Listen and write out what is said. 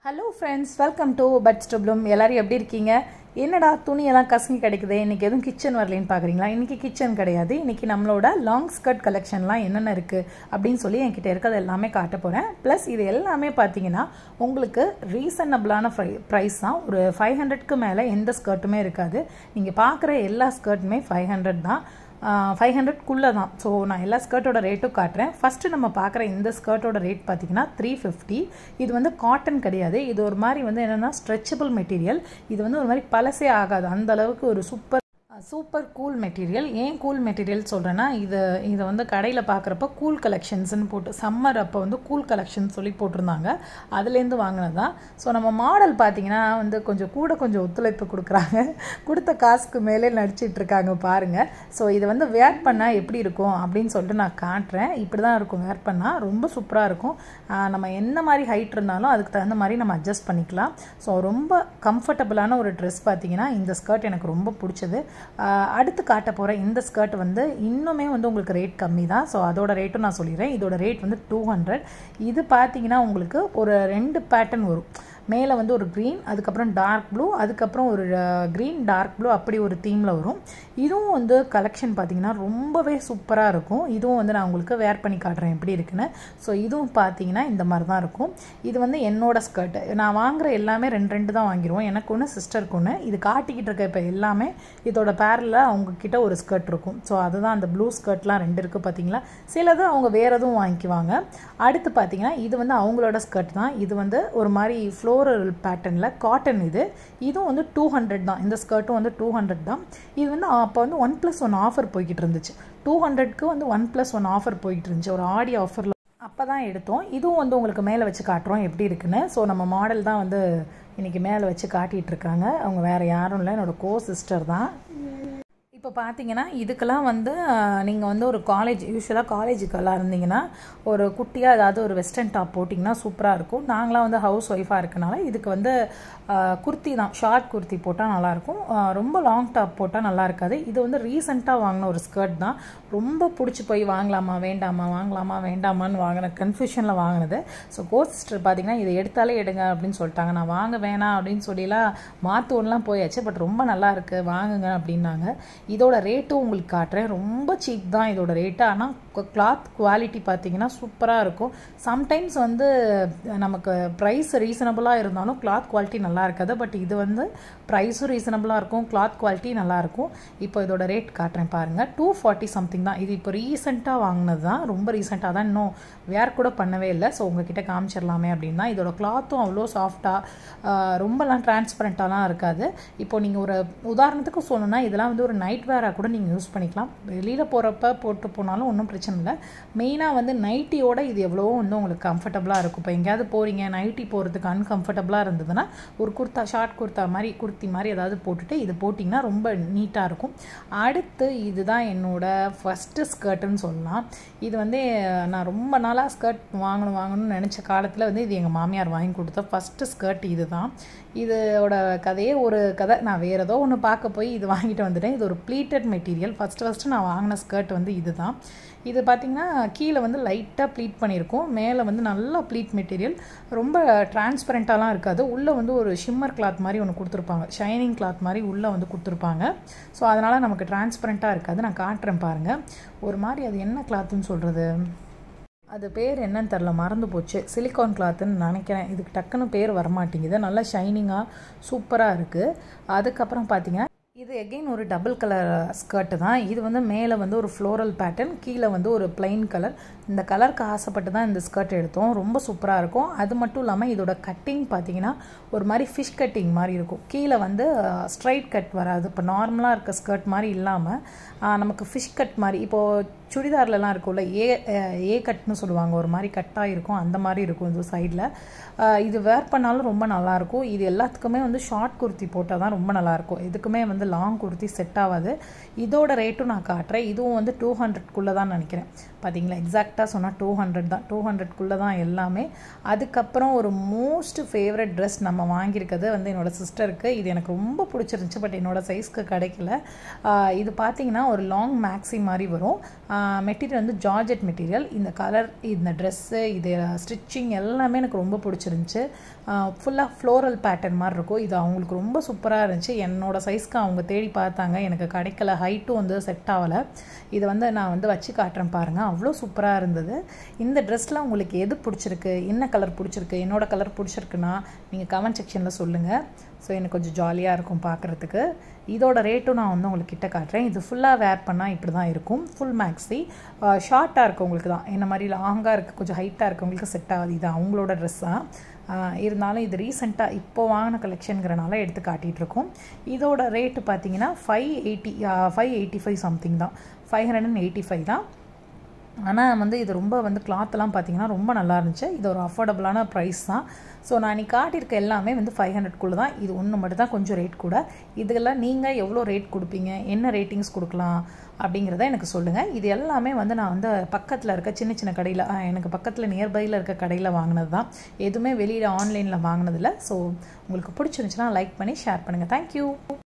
hello friends welcome to பட் ஸ்டப்ளம் எல்லாரும் எப்படி இருக்கீங்க என்னடா துணியெல்லாம் கசங்கி கிடைக்குது இன்றைக்கி எதுவும் கிச்சன் வரலைன்னு பார்க்குறீங்களா இன்றைக்கி கிச்சன் கிடையாது இன்றைக்கி நம்மளோட லாங் ஸ்கர்ட் கலெக்ஷன்லாம் என்னென்ன இருக்குது அப்படின்னு சொல்லி என்கிட்ட இருக்கிறது எல்லாமே காட்ட போகிறேன் ப்ளஸ் இது எல்லாமே பார்த்தீங்கன்னா உங்களுக்கு ரீசனபிளான ப்ரை ப்ரைஸ் தான் ஒரு ஃபைவ் ஹண்ட்ரட்க்கு மேலே எந்த ஸ்கர்ட்டுமே இருக்காது நீங்கள் பார்க்குற எல்லா ஸ்கர்ட்டுமே ஃபைவ் ஹண்ட்ரட் தான் ஃபைவ் ஹண்ட்ரட்குள்ளே தான் ஸோ நான் எல்லா ஸ்கர்ட்டோட ரேட்டும் காட்டுறேன் ஃபஸ்ட்டு நம்ம பார்க்குற இந்த ஸ்கர்ட்டோட ரேட் பார்த்தீங்கன்னா த்ரீ ஃபிஃப்டி இது வந்து காட்டன் கிடையாது இது ஒரு மாதிரி வந்து என்னென்னா ஸ்ட்ரெச்சபிள் மெட்டீரியல் இது வந்து ஒரு மாதிரி பழசே ஆகாது அந்த அளவுக்கு ஒரு சூப்பர் சூப்பர் கூல் மெட்டீரியல் ஏன் கூல் மெட்டீரியல் சொல்கிறேன்னா இது இதை வந்து கடையில் பார்க்குறப்ப கூல் கலெக்ஷன்ஸ்னு போட்டு சம்மர் அப்போ வந்து கூல் கலெக்ஷன் சொல்லி போட்டிருந்தாங்க அதுலேருந்து வாங்கினது தான் ஸோ நம்ம மாடல் பார்த்தீங்கன்னா வந்து கொஞ்சம் கூட கொஞ்சம் ஒத்துழைப்பு கொடுக்குறாங்க கொடுத்த காசுக்கு மேலே நடிச்சிட்டு இருக்காங்க பாருங்கள் ஸோ இதை வந்து வேர் பண்ணால் எப்படி இருக்கும் அப்படின்னு சொல்லிட்டு நான் காட்டுறேன் இப்படி தான் இருக்கும் வேர் பண்ணால் ரொம்ப சூப்பராக இருக்கும் நம்ம என்ன மாதிரி ஹைட் இருந்தாலும் அதுக்கு தகுந்த மாதிரி நம்ம அட்ஜஸ்ட் பண்ணிக்கலாம் ஸோ ரொம்ப கம்ஃபர்டபுளான ஒரு ட்ரெஸ் பார்த்தீங்கன்னா இந்த ஸ்கர்ட் எனக்கு ரொம்ப பிடிச்சது அடுத்து காட்ட போகிற இந்த ஸ்கர்ட் வந்து இன்னுமே வந்து உங்களுக்கு ரேட் கம்மி தான் ஸோ அதோட ரேட்டும் நான் சொல்லிடுறேன் இதோட ரேட் வந்து டூ ஹண்ட்ரட் இது பார்த்தீங்கன்னா உங்களுக்கு ஒரு ரெண்டு பேட்டர்ன் வரும் மேலே வந்து ஒரு க்ரீன் அதுக்கப்புறம் டார்க் ப்ளூ அதுக்கப்புறம் ஒரு க்ரீன் டார்க் ப்ளூ அப்படி ஒரு தீமில் வரும் இதுவும் வந்து கலெக்ஷன் பார்த்தீங்கன்னா ரொம்பவே சூப்பராக இருக்கும் இதுவும் வந்து நான் உங்களுக்கு வேர் பண்ணி காட்டுறேன் எப்படி இருக்குன்னு ஸோ இதுவும் பார்த்தீங்கன்னா இந்த மாதிரி தான் இருக்கும் இது வந்து என்னோட ஸ்கர்ட்டு நான் வாங்குற எல்லாமே ரெண்டு ரெண்டு தான் வாங்கிடுவோம் எனக்கு ஒன்று சிஸ்டருக்கு ஒன்று இது காட்டிக்கிட்டு இருக்க இப்போ எல்லாமே இதோட பேரில் அவங்கக்கிட்ட ஒரு ஸ்கர்ட் இருக்கும் ஸோ அதுதான் அந்த ப்ளூ ஸ்கர்ட்லாம் ரெண்டு இருக்குது பார்த்தீங்களா சிலது அவங்க வேறு எதுவும் வாங்கிக்குவாங்க அடுத்து பார்த்தீங்கன்னா இது வந்து அவங்களோட ஸ்கர்ட் தான் இது வந்து ஒரு மாதிரி ஃப்ளோரல் பேட்டர்னில் காட்டன் இது இதுவும் வந்து டூ ஹண்ட்ரட் தான் இந்த ஸ்கர்ட்டும் வந்து டூ ஹண்ட்ரட் தான் இது வந்து அப்போ வந்து ஒன் ப்ளஸ் ஒன் ஆஃபர் போய்கிட்டு இருந்துச்சு டூ ஹண்ட்ரட்க்கு வந்து ஒன் ப்ளஸ் ஒன் ஆஃபர் போய்கிட்டு இருந்துச்சு ஒரு ஆடி ஆஃபரில் அப்போ தான் எடுத்தோம் இதுவும் வந்து உங்களுக்கு மேலே வச்சு காட்டுறோம் எப்படி இருக்குன்னு ஸோ நம்ம மாடல் தான் வந்து இன்றைக்கி மேலே வச்சு காட்டிகிட்டு இருக்காங்க அவங்க வேறு யாரும் இல்லை என்னோடய கோ சிஸ்டர் தான் இப்போ பார்த்தீங்கன்னா இதுக்கெல்லாம் வந்து நீங்கள் வந்து ஒரு காலேஜ் யூஸ்வலாக காலேஜுக்கெல்லாம் இருந்தீங்கன்னா ஒரு குட்டியாக ஏதாவது ஒரு வெஸ்டர்ன் டாப் போட்டிங்கன்னா சூப்பராக இருக்கும் நாங்களாம் வந்து ஹவுஸ் ஒய்ஃபாக இருக்கனால இதுக்கு வந்து குர்த்தி தான் ஷார்ட் குர்த்தி போட்டால் நல்லாயிருக்கும் ரொம்ப லாங் டாப் போட்டால் நல்லா இருக்காது இது வந்து ரீசெண்டாக வாங்கின ஒரு ஸ்கர்ட் தான் ரொம்ப பிடிச்சி போய் வாங்கலாமா வேண்டாமா வாங்கலாமா வேண்டாமான்னு வாங்கின கன்ஃபியூஷனில் வாங்கினது ஸோ கோ சிஸ்டர் பார்த்தீங்கன்னா இதை எடுத்தாலே எடுங்க அப்படின்னு சொல்லிட்டாங்க நான் வாங்க வேணாம் அப்படின்னு சொல்லிலாம் மாற்றுவோம்லாம் போயாச்சு பட் ரொம்ப நல்லா இருக்குது வாங்குங்க அப்படின்னாங்க இதோட ரேட்டும் உங்களுக்கு காட்டுறேன் ரொம்ப சீப் தான் இதோட ரேட்டு ஆனால் கிளாத் குவாலிட்டி பார்த்தீங்கன்னா சூப்பராக இருக்கும் சம்டைம்ஸ் வந்து நமக்கு ப்ரைஸ் ரீசனபுளாக இருந்தாலும் கிளாத் குவாலிட்டி நல்லா இருக்காது பட் இது வந்து ப்ரைஸும் ரீசனபுளாக இருக்கும் கிளாத் குவாலிட்டி நல்லாயிருக்கும் இப்போ இதோட ரேட் காட்டுறேன் பாருங்கள் டூ ஃபார்ட்டி சம்திங் தான் இது இப்போ ரீசெண்டாக வாங்கினது தான் ரொம்ப ரீசெண்டாக தான் இன்னும் வேர் கூட பண்ணவே இல்லை ஸோ உங்ககிட்ட காமிச்சிடலாமே அப்படின்னா இதோட கிளாத்தும் அவ்வளோ சாஃப்டாக ரொம்பலாம் டிரான்ஸ்பரண்ட்டாலாம் இருக்காது இப்போ நீங்கள் ஒரு உதாரணத்துக்கு சொல்லணும்னா இதெல்லாம் வந்து ஒரு நைட் வேராக கூட நீங்கள் யூஸ் பண்ணிக்கலாம் வெளியில் போகிறப்ப போட்டு போனாலும் ஒன்றும் பிரச்சனை இல்லை மெயினாக வந்து நைட்டியோட இது எவ்வளோ வந்து உங்களுக்கு கம்ஃபர்டபுளாக இருக்கும் இப்போ எங்கேயாவது போகிறீங்க நைட்டி போகிறதுக்கு அன்கம்ஃபர்டபுளாக இருந்ததுன்னா ஒரு குர்த்தா ஷார்ட் குர்த்தா மாதிரி குர்த்தி மாதிரி ஏதாவது போட்டுட்டு இது போட்டிங்கன்னா ரொம்ப நீட்டாக இருக்கும் அடுத்து இதுதான் என்னோடய ஃபஸ்ட்டு ஸ்கர்ட்டுன்னு சொல்லலாம் இது வந்து நான் ரொம்ப நாளாக ஸ்கர்ட் வாங்கணும் வாங்கணும்னு நினச்ச காலத்தில் வந்து இது எங்கள் மாமியார் வாங்கி கொடுத்த ஃபஸ்ட்டு ஸ்கர்ட் இது தான் இதோட கதையே ஒரு கதை நான் வேறு ஏதோ ஒன்று பார்க்க போய் இது வாங்கிட்டு வந்துட்டேன் இது ஒரு ப்ளீட்டட் மெட்டீரியல் ஃபஸ்ட்டு ஃபஸ்ட்டு நான் வாங்கின ஸ்கர்ட் வந்து இது தான் இது பார்த்திங்கன்னா கீழே வந்து லைட்டாக ப்ளீட் பண்ணியிருக்கோம் மேலே வந்து நல்லா ப்ளீட் மெட்டீரியல் ரொம்ப டிரான்ஸ்பரண்ட்டாலாம் இருக்காது உள்ளே வந்து ஒரு ஷிம்மர் கிளாத் மாதிரி ஒன்று கொடுத்துருப்பாங்க ஷைனிங் கிளாத் மாதிரி உள்ளே வந்து கொடுத்துருப்பாங்க ஸோ அதனால் நமக்கு டிரான்ஸ்பரண்ட்டாக இருக்காது நான் காட்டுறேன் பாருங்கள் ஒரு மாதிரி அது என்ன கிளாத்துன்னு சொல்கிறது அது பேர் என்னன்னு தெரில மறந்து போச்சு சிலிக்கான் கிளாத்துன்னு நினைக்கிறேன் இதுக்கு டக்குன்னு பேர் வரமாட்டேங்குது நல்லா ஷைனிங்காக சூப்பராக இருக்குது அதுக்கப்புறம் பார்த்தீங்கன்னா இது எகெயின் ஒரு டபுள் கலர் ஸ்கர்ட்டு தான் இது வந்து மேலே வந்து ஒரு ஃப்ளோரல் பேட்டர்ன் கீழே வந்து ஒரு பிளைன் கலர் இந்த கலருக்கு ஆசைப்பட்டு தான் இந்த ஸ்கர்ட் எடுத்தோம் ரொம்ப சூப்பராக இருக்கும் அது மட்டும் இல்லாமல் இதோட கட்டிங் பார்த்தீங்கன்னா ஒரு மாதிரி ஃபிஷ் கட்டிங் மாதிரி இருக்கும் கீழே வந்து ஸ்ட்ரைட் கட் வராது இப்போ நார்மலாக இருக்க ஸ்கர்ட் மாதிரி இல்லாமல் நமக்கு ஃபிஷ் கட் மாதிரி இப்போது சுடிதார்லலாம் இருக்கும்ல ஏ ஏ கட்னு சொல்லுவாங்க ஒரு மாதிரி கட்டாக இருக்கும் அந்த மாதிரி இருக்கும் இது சைடில் இது வேர் பண்ணாலும் ரொம்ப நல்லாயிருக்கும் இது எல்லாத்துக்குமே வந்து ஷார்ட் குர்த்தி போட்டால் தான் ரொம்ப நல்லாயிருக்கும் இதுக்குமே வந்து லாங் குர்த்தி செட் ஆகாது இதோட ரேட்டும் நான் காட்டுறேன் இதுவும் வந்து டூ ஹண்ட்ரட்குள்ளே தான் நினைக்கிறேன் பார்த்தீங்களா எக்ஸாக்டாக சொன்னால் டூ ஹண்ட்ரட் தான் டூ ஹண்ட்ரட்குள்ளே தான் எல்லாமே அதுக்கப்புறம் ஒரு மோஸ்ட் ஃபேவரட் ட்ரெஸ் நம்ம வாங்கியிருக்கிறது வந்து என்னோடய சிஸ்டருக்கு இது எனக்கு ரொம்ப பிடிச்சிருந்துச்சு பட் என்னோடய சைஸ்க்கு கிடைக்கல இது பார்த்தீங்கன்னா ஒரு லாங் மேக்ஸி மாதிரி வரும் மெட்டீரியல் வந்து ஜார்ஜெட் மெட்டீரியல் இந்த கலர் இந்த ட்ரெஸ்ஸு இது ஸ்டிச்சிங் எல்லாமே எனக்கு ரொம்ப பிடிச்சிருந்துச்சு ஃபுல்லாக ஃப்ளோரல் பேட்டர்ன் மாதிரி இருக்கும் இது அவங்களுக்கு ரொம்ப சூப்பராக இருந்துச்சு என்னோடய சைஸ்க்கு அவங்க தேடி பார்த்தாங்க எனக்கு கிடைக்கல ஹைட்டும் வந்து செட் ஆகலை இதை வந்து நான் வந்து வச்சு காட்டுறேன் பாருங்கள் அவ்வளோ சூப்பராக இருந்தது இந்த ட்ரெஸ்ஸில் உங்களுக்கு எது பிடிச்சிருக்கு என்ன கலர் பிடிச்சிருக்கு என்னோட கலர் பிடிச்சிருக்குன்னா நீங்கள் கமெண்ட் செக்ஷனில் சொல்லுங்கள் ஸோ எனக்கு கொஞ்சம் ஜாலியாக இருக்கும் பார்க்குறதுக்கு இதோட ரேட்டும் நான் வந்து உங்களுக்கு கிட்ட காட்டுறேன் இது ஃபுல்லாக வேர் பண்ணால் இப்படி தான் இருக்கும் ஃபுல் மேக்ஸி ஷார்ட்டாக இருக்கவங்களுக்கு தான் என்ன மாதிரி லாங்காக இருக்குது கொஞ்சம் ஹைட்டாக இருக்கவங்களுக்கு செட் ஆகுது இது அவங்களோட ட்ரெஸ் தான் இருந்தாலும் இது ரீசெண்டாக இப்போ வாங்கின கலெக்ஷனுங்கிறனால எடுத்து காட்டிகிட்ருக்கோம் இதோட ரேட்டு பார்த்தீங்கன்னா five eighty five eighty five something தான் five hundred and eighty five தான் ஆனால் வந்து இது ரொம்ப வந்து கிளாத்தெல்லாம் பார்த்தீங்கன்னா ரொம்ப நல்லா இருந்துச்சு இது ஒரு அஃபோர்டபுளான ப்ரைஸ் தான் ஸோ நான் நீ காட்டியிருக்க எல்லாமே வந்து ஃபைவ் ஹண்ட்ரட்குள்ளே தான் இது ஒன்று மட்டும் தான் கொஞ்சம் ரேட் கூட இதெல்லாம் நீங்கள் எவ்வளோ ரேட் கொடுப்பீங்க என்ன ரேட்டிங்ஸ் கொடுக்கலாம் அப்படிங்கிறத எனக்கு சொல்லுங்கள் இது எல்லாமே வந்து நான் வந்து பக்கத்தில் இருக்க சின்ன சின்ன கடையில் எனக்கு பக்கத்தில் நியர்பையில் இருக்க கடையில் வாங்கினது தான் எதுவுமே வெளியில் ஆன்லைனில் வாங்கினதில்ல ஸோ உங்களுக்கு பிடிச்சிருந்துச்சுன்னா லைக் பண்ணி ஷேர் பண்ணுங்கள் தேங்க்யூ